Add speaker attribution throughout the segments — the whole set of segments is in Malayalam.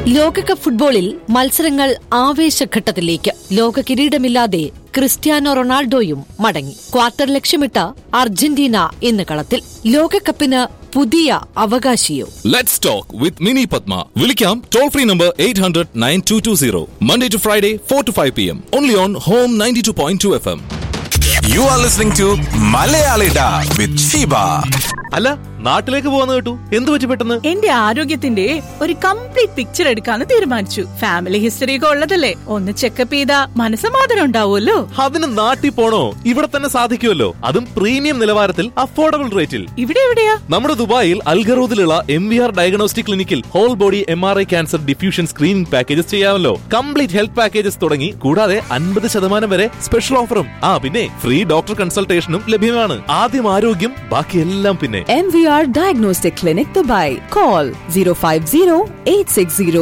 Speaker 1: ലോകകപ്പ് ഫുട്ബോളിൽ മത്സരങ്ങൾ ആവേശഘട്ടത്തിലേക്ക് ലോക കിരീടമില്ലാതെ ക്രിസ്ത്യാനോ റൊണാൾഡോയും മടങ്ങി ക്വാർട്ടർ ലക്ഷ്യമിട്ട അർജന്റീന ഇന്ന് കളത്തിൽ ലോകകപ്പിന് പുതിയ അവകാശിയോ
Speaker 2: Let's talk with Mini Padma. Vilikam toll free number 800 9220. Monday to Friday, 4 to 5 p.m. Only on Home 92.2 FM.
Speaker 3: You are listening to Malayalida with Sheba.
Speaker 2: അല്ല നാട്ടിലേക്ക് പോവാന്ന് കേട്ടു എന്ത് പറ്റി പെട്ടെന്ന്
Speaker 4: എന്റെ ആരോഗ്യത്തിന്റെ ഒരു കംപ്ലീറ്റ് പിക്ചർ എടുക്കാന്ന് തീരുമാനിച്ചു ഫാമിലി ഹിസ്റ്ററി ഒക്കെ ഉള്ളതല്ലേ ഒന്ന് ചെക്കപ്പ് ചെയ്താ മനസ്സമാധാനം ഉണ്ടാവുമല്ലോ
Speaker 2: അതിന് നാട്ടിൽ പോണോ ഇവിടെ തന്നെ സാധിക്കുമല്ലോ അതും പ്രീമിയം നിലവാരത്തിൽ അഫോർഡബിൾ റേറ്റിൽ
Speaker 4: ഇവിടെ എവിടെയാ
Speaker 2: നമ്മുടെ ദുബായിൽ അൽഗറൂദിലുള്ള എം വി ആർ ഡയഗ്നോസ്റ്റിക് ക്ലിനിക്കിൽ whole body M R I cancer diffusion screening packages ചെയ്യാമല്ലോ കംപ്ലീറ്റ് ഹെൽത്ത് പാക്കേജസ് തുടങ്ങി കൂടാതെ അൻപത് ശതമാനം വരെ സ്പെഷ്യൽ ഓഫറും ആ പിന്നെ ഫ്രീ ഡോക്ടർ കൺസൾട്ടേഷനും ലഭ്യമാണ് ആദ്യം ആരോഗ്യം ബാക്കിയെല്ലാം പിന്നെ
Speaker 5: MVR Diagnostic Clinic Dubai. Call 050 860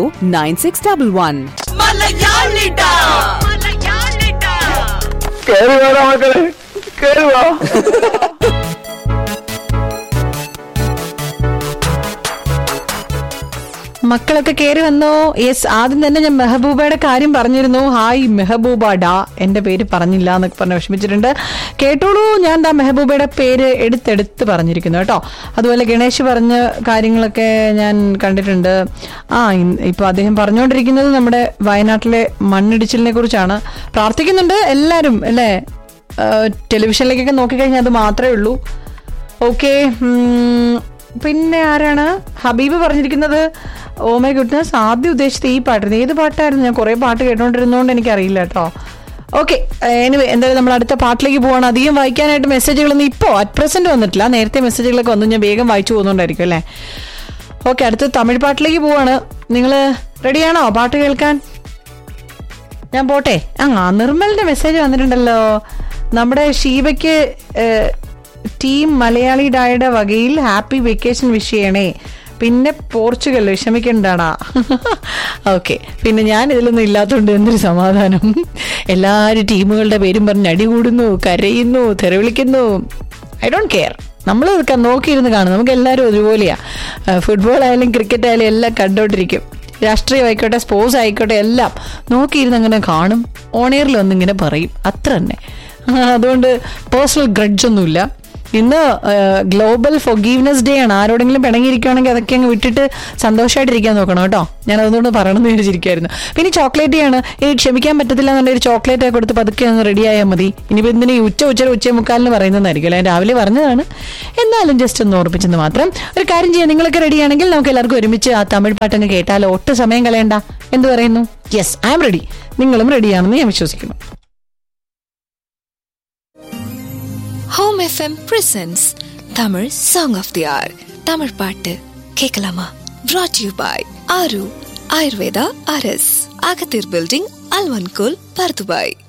Speaker 5: 9611.
Speaker 6: കേറി വേടാ മക്കളെ കേറി വാ
Speaker 7: മക്കളൊക്കെ കയറി വന്നോ യെസ് ആദ്യം തന്നെ ഞാൻ മെഹബൂബയുടെ കാര്യം പറഞ്ഞിരുന്നു ഹായ് മെഹബൂബ ഡാ എന്റെ പേര് പറഞ്ഞില്ല എന്നൊക്കെ പറഞ്ഞ് വിഷമിച്ചിട്ടുണ്ട് കേട്ടോളൂ ഞാൻ ദാ മെഹബൂബയുടെ പേര് എടുത്തെടുത്ത് പറഞ്ഞിരിക്കുന്നു കേട്ടോ അതുപോലെ ഗണേഷ് പറഞ്ഞ കാര്യങ്ങളൊക്കെ ഞാൻ കണ്ടിട്ടുണ്ട് ആ ഇൻ- ഇപ്പൊ അദ്ദേഹം പറഞ്ഞുകൊണ്ടിരിക്കുന്നത് നമ്മുടെ വയനാട്ടിലെ മണ്ണിടിച്ചിലിനെ കുറിച്ചാണ് പ്രാർത്ഥിക്കുന്നുണ്ട് എല്ലാവരും അല്ലേ ഏഹ്, ടെലിവിഷനിലേക്കൊക്കെ നോക്കിക്കഴിഞ്ഞാൽ അത് മാത്രമേ ഉള്ളൂ ഓക്കെ പിന്നെ ആരാണ് ഹബീബ് പറഞ്ഞിരിക്കുന്നത് ഓ മൈ ഗുഡ്നസ് ആദ്യം ഉദ്ദേശിച്ചത് ഈ പാട്ടായിരുന്നു ഏത് പാട്ടായിരുന്നു ഞാൻ കുറേ പാട്ട് കേട്ടോണ്ടിരുന്നോണ്ട് എനിക്കറിയില്ല കേട്ടോ ഓക്കെ എനിവേ എന്തായാലും നമ്മൾ അടുത്ത പാട്ടിലേക്ക് പോവാണ് അധികം വായിക്കാനായിട്ട് മെസ്സേജുകളൊന്നും ഇപ്പോൾ അറ്റ് പ്രസന്റ് വന്നിട്ടില്ല നേരത്തെ മെസ്സേജുകളൊക്കെ വന്നു ഞാൻ വേഗം വായിച്ചു പോകുന്നുണ്ടായിരിക്കും അല്ലേ ഓക്കെ അടുത്ത തമിഴ് പാട്ടിലേക്ക് പോവാണ് നിങ്ങൾ റെഡിയാണോ പാട്ട് കേൾക്കാൻ ഞാൻ പോട്ടെ ആ നിർമ്മലിന്റെ മെസ്സേജ് വന്നിട്ടുണ്ടല്ലോ നമ്മുടെ ഷീബയ്ക്ക് ഏഹ്, ടീം മലയാളി ഡായുടെ വകയിൽ ഹാപ്പി വെക്കേഷൻ വിഷ് ചെയ്യണേ പിന്നെ പോർച്ചുഗൽ വിഷമിക്കണ്ടാടാ ഓക്കെ പിന്നെ ഞാൻ ഇതിലൊന്നും ഇല്ലാത്തതുകൊണ്ട് എന്തൊരു സമാധാനം എല്ലാവരും ടീമുകളുടെ പേരും പറഞ്ഞ് അടികൂടുന്നു കരയുന്നു തെരവിളിക്കുന്നു ഐ ഡോണ്ട് കെയർ നമ്മൾ ഇതൊക്കെ നോക്കിയിരുന്ന് കാണും നമുക്ക് എല്ലാവരും ഒരുപോലെയാ ഫുട്ബോൾ ആയാലും ക്രിക്കറ്റ് ആയാലും എല്ലാം കണ്ടോണ്ടിരിക്കും രാഷ്ട്രീയം ആയിക്കോട്ടെ സ്പോർട്സ് ആയിക്കോട്ടെ എല്ലാം നോക്കിയിരുന്ന് അങ്ങനെ കാണും ഓണേറിൽ വന്നിങ്ങനെ പറയും അത്ര തന്നെ ആ, അതുകൊണ്ട് പേഴ്സണൽ ഗ്രഡ്ജ് ഒന്നുമില്ല ഇന്ന് ഗ്ലോബൽ ഫൊഗീവ്നെസ് ഡേ ആണ് ആരോടെങ്കിലും പിണങ്ങിയിരിക്കുകയാണെങ്കിൽ അതൊക്കെ അങ്ങ് വിട്ടിട്ട് സന്തോഷമായിട്ടിരിക്കാൻ നോക്കണം കേട്ടോ ഞാൻ അതുകൊണ്ട് പറയണമെന്ന് വിചാരിച്ചിരിക്കായിരുന്നു പിന്നെ ചോക്ലേറ്റ് ആണ് ഈ ക്ഷമിക്കാൻ പറ്റത്തില്ല എന്നുണ്ടെങ്കിൽ ഒരു ചോക്ലേറ്റ് ഒക്കെ കൊടുത്ത് പതുക്കെ അങ്ങ് റെഡി ആയാൽ മതി ഇനിയിപ്പോൾ എന്തിനാ ഈ ഉച്ച ഉച്ച ഉച്ച മുക്കാലിന് പറയുന്നതായിരിക്കും അല്ലെ രാവിലെ പറഞ്ഞതാണ് എന്നാലും ജസ്റ്റ് ഒന്ന് ഓർപ്പിച്ചെന്ന് മാത്രം ഒരു കാര്യം ചെയ്യാം നിങ്ങളൊക്കെ റെഡിയാണെങ്കിൽ നമുക്ക് എല്ലാവർക്കും ഒരുമിച്ച് ആ തമിഴ് പാട്ടങ്ങ് കേട്ടാലോ ഒട്ടും സമയം കളയണ്ട എന്ത് പറയുന്നു യെസ് ഐ എം റെഡി നിങ്ങളും റെഡിയാണെന്ന് ഞാൻ വിശ്വസിക്കുന്നു
Speaker 8: home FM presents Tamil song of the hour Tamil பாட்டு கேட்கலாமா brought யூ பாய் ஆரு ஆயுர்வேதா அரஸ் அகத்தீர் பில்டிங் அல்வன்கோல் பர்துபாய்